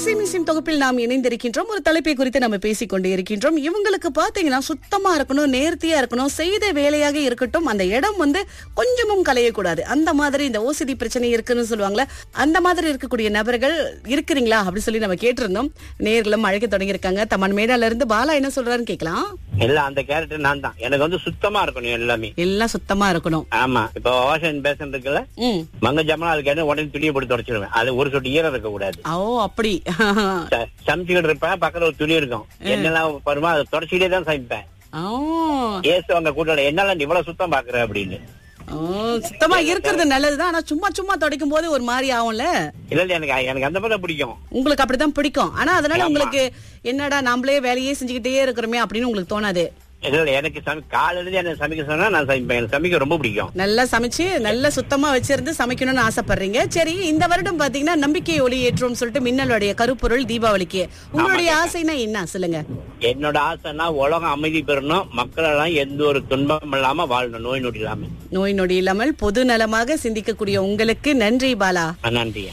இசை மிசிம் தொகுப்பில் நாம் இணைந்திருக்கின்றோம் ஒரு தலைப்பை குறித்து நம்ம பேசிக் கொண்டு இருக்கின்றோம் இவங்களுக்கு பாத்தீங்கன்னா சுத்தமா இருக்கணும் நேர்த்தியா இருக்கணும் செய்த வேலையாக இருக்கட்டும் அந்த இடம் வந்து கொஞ்சமும் கலையக்கூடாது அந்த மாதிரி இந்த ஓசிடி பிரச்சனை இருக்குன்னு சொல்லுவாங்கல்ல அந்த மாதிரி இருக்கக்கூடிய நபர்கள் இருக்கிறீங்களா அப்படி சொல்லி நம்ம கேட்டிருந்தோம் நேர்களும் அழைக்க தொடங்கி இருக்காங்க தமன் மேடால இருந்து பாலா என்ன சொல்றாருன்னு கேட்கலாம் இல்ல அந்த கேரக்டர் நான் தான் எனக்கு வந்து சுத்தமா இருக்கணும் எல்லாமே எல்லாம் சுத்தமா இருக்கணும் ஆமா இப்ப வாஷன் பேசன் இருக்குல்ல ம் மங்க ஜாமனா அதுக்கு என்ன உடனே துணியை போட்டு தொடச்சிடுவேன் அது ஒரு சொட்டு ஈரம் இருக்க கூடாது ஓ அப்படி ச- சமைச்சுக்கிட்டு இருப்பேன் பக்கத்துல ஒரு துணி இருக்கும் என்னெல்லாம் வருமோ அதை தொடச்சிக்கிட்டே தான் சமைப்பேன் ஓ ஏசு அவங்க கூட்டாளி என்னால நீ இவ்வளவு சுத்தம் பாக்குற அப்படின்னு ஓ, சுத்தமா இருக்கிறது நல்லதுதான் ஆனா சும்மா சும்மா துடைக்கும் போது ஒரு மாதிரி ஆகும்ல இல்ல இல்ல எனக்கு எனக்கு அந்த மாதிரி தான் பிடிக்கும் உங்களுக்கு அப்படிதான் பிடிக்கும் ஆனா அதனால உங்களுக்கு என்னடா நாமளே வேலையே செஞ்சுக்கிட்டே இருக்கிறோமே அப்படின்னு உங்களுக்கு தோணாது இல்ல இல்ல எனக்கு சமை காலையில இருந்து என்ன சமைக்க சொன்னா நான் சமைப்பேன் எனக்கு சமைக்க ரொம்ப பிடிக்கும் நல்லா சமைச்சு நல்லா சுத்தமா வச்சிருந்து சமைக்கணும்னு ஆசைப்படுறீங்க சரி இந்த வருடம் பாத்தீங்கன்னா நம்பிக்கை ஒளி ஏற்றோம்னு சொல்லிட்டு மின்னலுடைய கருப்பொருள் தீபாவளிக்கு உங்களுடைய ஆசைனா என்ன சொல்லுங்க என்னோட ஆசைன்னா உலகம் அமைதி பெறணும் மக்கள் எல்லாம் எந்த ஒரு துன்பம் இல்லாம வாழணும் நோய் நொடி இல்லாம நோய் நொடி இல்லாமல் பொது நலமாக சிந்திக்கக்கூடிய உங்களுக்கு நன்றி பாலா நன்றி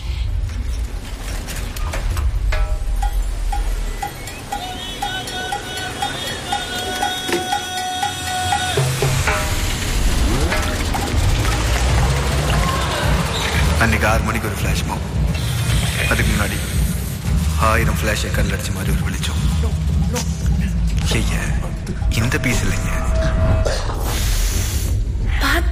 அன்னைக்கு ஆறு மணிக்கு ஒரு ஃப்ளாஷ் மாப் அதுக்கு முன்னாடி ஆயிரம் ஃப்ளாஷை கல்லடிச்ச மாதிரி ஒரு வெளிச்சம் ஐயா இந்த பீஸ் இல்லைங்க